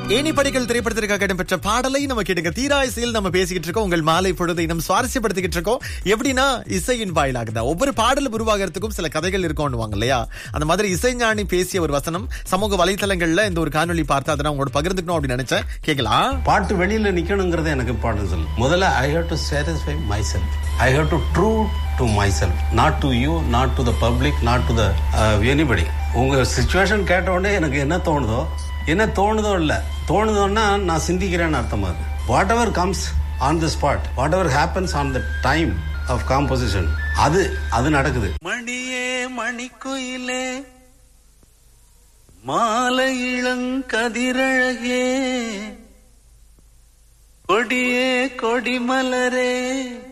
any படிகள் திரைப்படத்திற்காக இடம்பெற்ற பாடலை நம்ம கேட்டுங்க தீராயசையில் நம்ம பேசிக்கிட்டு இருக்கோம் உங்கள் மாலை பொழுதை நம்ம சுவாரஸ்யப்படுத்திக்கிட்டு இருக்கோம் எப்படின்னா இசையின் வாயிலாக தான் ஒவ்வொரு பாடல் உருவாகிறதுக்கும் சில கதைகள் இருக்கும்னுவாங்க இல்லையா அந்த மாதிரி இசைஞானி பேசிய ஒரு வசனம் சமூக வலைத்தளங்கள்ல இந்த ஒரு காணொளி பார்த்து அதை நான் உங்களோட பகிர்ந்துக்கணும் அப்படின்னு நினைச்சேன் கேட்கலாம் பாட்டு வெளியில நிக்கணுங்கிறது எனக்கு இம்பார்ட்டன்ஸ் இல்லை முதல்ல I have to satisfy myself I have to true to myself not to you not to the public not to the anybody உங்க சுச்சுவேஷன் கேட்ட உடனே எனக்கு என்ன தோணுதோ என்ன தோணுதோ இல்ல தோணுதோன்னா நான் சிந்திக்கிறேன்னு அர்த்தமா அது whatever comes on the spot whatever happens on the time of composition அது அது நடக்குது மணியே மணிக்குயிலே மாலை இளங்கதிரழகே கொடியே கொடிமலரே